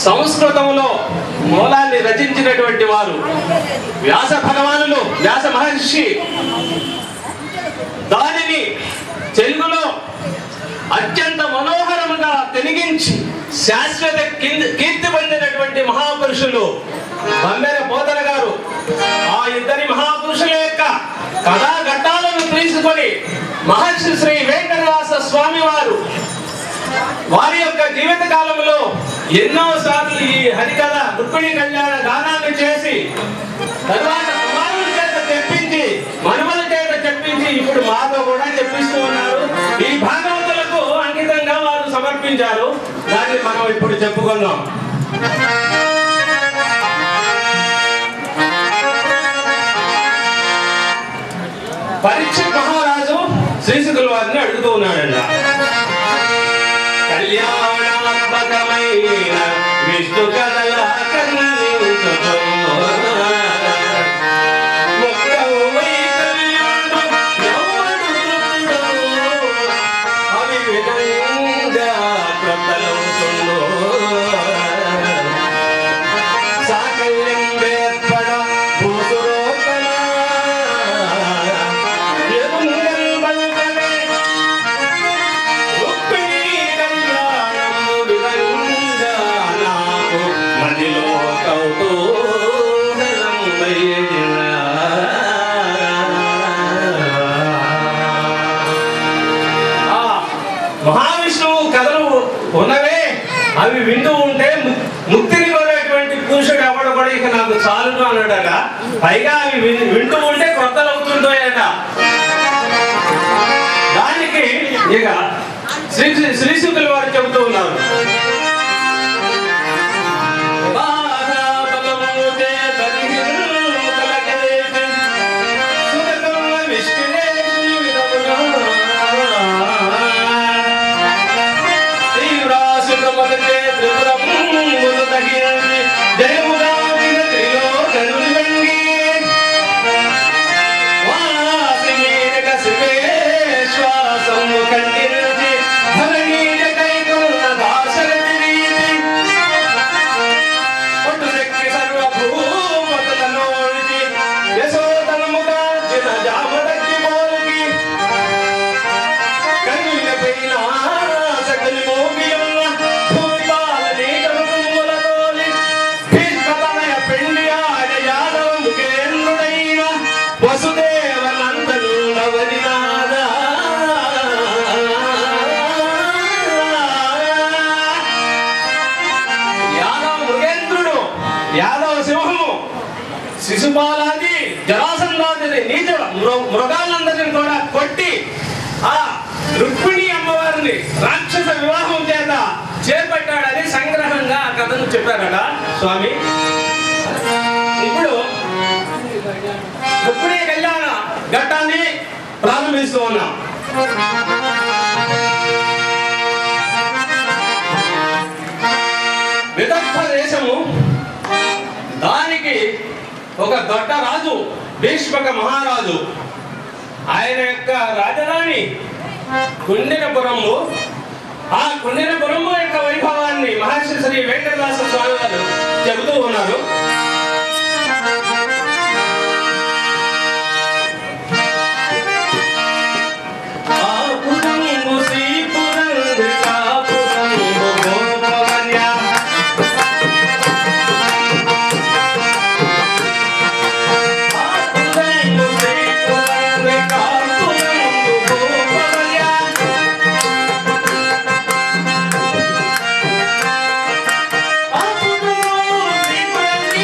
సంస్కృతంలో మూలాన్ని రచించినటువంటి వారు వ్యాస భగవానులు వ్యాస మహర్షి దానిని తెలుగులో అత్యంత మనోహరముగా తెనిగించి శాశ్వత కింద- కీర్తి పొందినటువంటి మహాపురుషులు బందెర పోతన గారు ఆ ఇద్దరి మహాపురుషుల యొక్క కథా ఘట్టాలను తీసుకొని మహర్షి శ్రీ వెంకటదాస స్వామి వారు వారి యొక్క జీవిత కాలంలో ఎన్నో సార్లు ఈ హరికథ రుక్మిణి కళ్యాణ గానాన్ని చేసి తర్వాత కుమారుల చేత చెప్పించి మనుమల చేత చెప్పించి ఇప్పుడు మాతో కూడా చెప్పిస్తూ ఉన్నారు ఈ భాగవతులకు అంకితంగా వారు సమర్పించారు దాన్ని మనం ఇప్పుడు చెప్పుకుందాం పరీక్ష మహారాజు శ్రీశుకుల వారిని అడుగుతూ ఉన్నాడంట కళ్యాణాత్మకమైన విష్ణు కథల కన్నించుచు. ముక్తవు వైకల్యుడు ఎవడు తృప్తుడు? అవివిధంగా ప్రబలవుతుండు. సాకల్యం వేర్పడ భూసురోకణ. ఎరుంగల్ బల్కవే రుక్మిణీ కళ్యాణము విధంగా నాకు మదిలో కౌతూహలం వేడిన. ఆ మహావిష్ణువు కథలు ఉన్నవే అవి వింటూ ఉంటే ము- ముక్తిని కోరేటువంటి పురుషుడు ఎవడు కూడా ఇక నాకు చాలును అన్నాడట పైగా అవి విన్- వింటూ ఉంటే కొత్తలు అవుతుంటాయట దానికి ఇక శ్రీ శ్రీశుకుల వారు చెబుతూ ఉన్నారు బాధాబలము చేత కలగలేసి, సురకముల విష్ణువేషి విధమున. తీవ్రాసుకములచే త్రిపురములు తగినది, జయముగావిన త్రిలోకనులు వెంగి. వాసినీరక శివేశ్వాసము కంటించి ధరణీయ కైకొన్న దాశరథి రీతి. ఒట్టురెక్కి సర్వభూమతులను ఒడిచి, యశోదనముగా చిన జామదగ్గి పోల్కి. కన్నులపైన సకలి మోగియున్న భూపాల నీకములతోని, భీష్మతనయ పెండి ఆడ యాదవ ముఖేంద్రుడైన వసుదేవ నందనుడవనినాదా. యాదవ మృగేంద్రుడు యాదవ సింహము శిశుపాలాది జరాసంధాది నీచ మృ- మృగాలందరిని కూడా కొట్టి ఆ రుక్మిణి అమ్మవారిని రాక్షస వివాహం చేత చేపట్టాడని సంగ్రహంగా ఆ కథను చెప్పారట స్వామి ఇప్పుడు రుక్మిణి కళ్యాణ ఘట్టాన్ని ప్రారంభిస్తూ ఉన్నాం విదర్భ దేశము దానికి ఒక దొడ్డ రాజు భీష్మక మహారాజు ఆయన యొక్క రాజధాని కుండినపురము ఆ కుండినపురము యొక్క వైభవాన్ని మహర్షి శ్రీ వెంకటదాస స్వామి వారు చెబుతూ ఉన్నారు ఆ పురంగు శ్రీపురంగు కాపురంగు గోపవన్య ఆ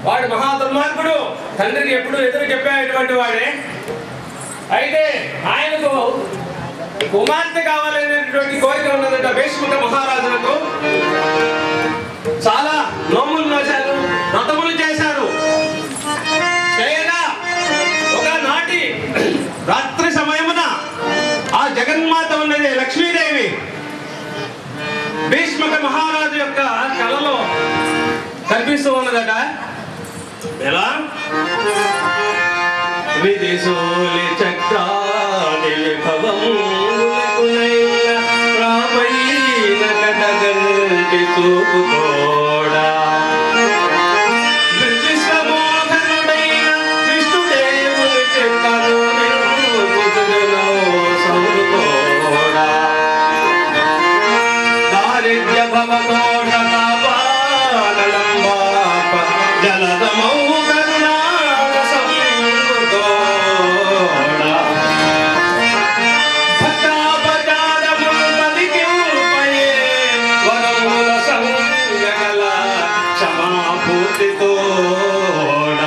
వాడు మహా దుర్మార్గుడు తండ్రికి ఎప్పుడు ఎదురు చెప్పేటువంటి వాడే అయితే ఆయనకు కుమార్తె కావాలనేటువంటి కోరిక ఉన్నదట భీష్ముక మహారాజులకు చాలా నోములు నోశారు వ్రతములు చేశారు చేయగా ఒక నాటి రాత్రి సమయమున ఆ జగన్మాత ఉన్నది లక్ష్మీదేవి భీష్మక మహారాజు యొక్క కలలో కనిపిస్తూ ఉన్నదట ఎలా విదిశూలి చక్రాది భవములకునైన రామయ్య కటగంటి చూపుతోడా విశ్వమోహనుడైన విష్ణుదేవుని చెక్కను నిలుపుతులో సౌరుతోడా దారిద్ర్య భవతోడ తాపానలంబాప జలదమౌ కరుణాల సంగుతోడ భక్తాపచారములు పలికింపయే వరముల సంగగల క్షమాపూర్తితోడ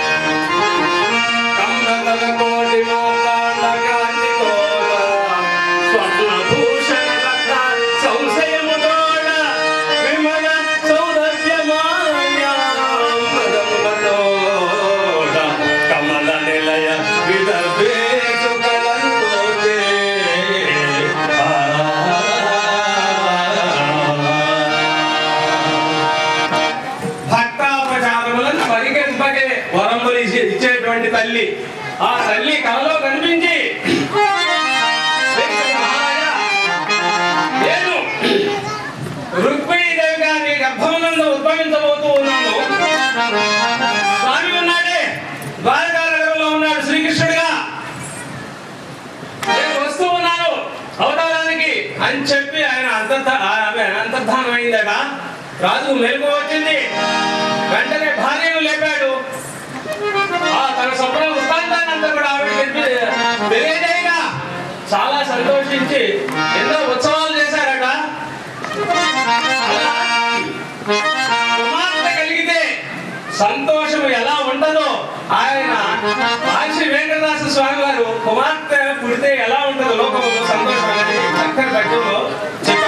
కమ్రతల కోటి మోకాళ్ళ కాంతితోడ స్వర్ణభూషణ రత్న సంశయముతోడ విమల సౌరభ్యమాన్యామృతములతోడ కమల నిలయ విదర్భేసుకలంతోటే భక్తాపచారములను పరిగెంపగే వరములు ఇచ్చే- ఇచ్చేటువంటి తల్లి ఆ తల్లి కలలో కనిపించి మహారాజా, నేను రుక్మిణీదేవి గారి గర్భమునందు ఉద్భవించబోతూ ఉన్నాను స్వామి ఉన్నాడే ద్వారకా నగరంలో ఉన్నాడు శ్రీకృష్ణుడిగా నేను వస్తూ ఉన్నాను అవతారానికి అని చెప్పి ఆయన అంతర్ధ ఆమె అంతర్ధానం అయిందట రాజు మెలకు వచ్చింది వెంటనే భార్యను లేపాడు ఆ తన స్వప్న వృత్తాంతాన్ని అంతా కూడా ఆవిడ చెప్పి తెలియజేయగా చాలా సంతోషించి ఎన్నో ఉత్సవాలు చేశారట అలా కుమార్తె కలిగితే సంతోషం ఎలా ఉంటుందో ఆయన మహర్షి వెంకటదాస స్వామి వారు కుమార్తె పుడితే ఎలా ఉంటుందో లోకంలో సంతోషం అనేది చక్కని పద్యంలో చెప్పారు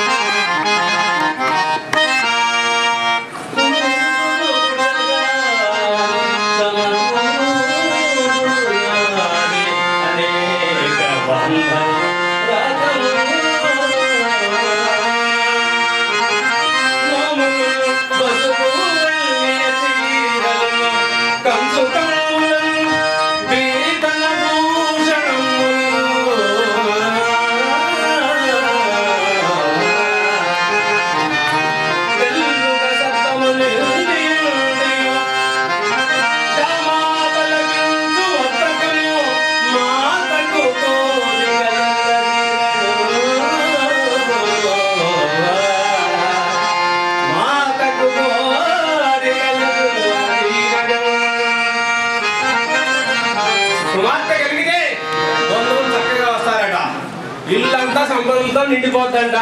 కుమార్తె కలిగితే బంధువులు చక్కగా వస్తారట ఇల్లంతా సంపదలతో నిండిపోద్దంట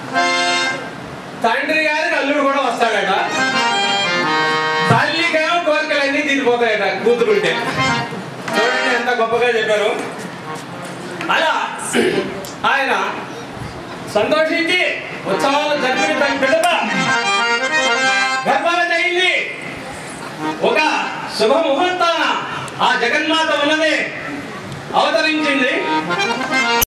తండ్రి గారికి అల్లుడు కూడా వస్తాడట తల్లికేమో కోరికలన్నీ తీరిపోతాయట కూతురుంటే చూడండి ఎంత గొప్పగా చెప్పారు అలా ఆయన సంతోషించి ఉత్సవాలు జరిపిన తన పిల్లట గర్భవతి అయింది ఒక శుభ ముహూర్తాన ఆ జగన్మాత ఉన్నది అవతరించింది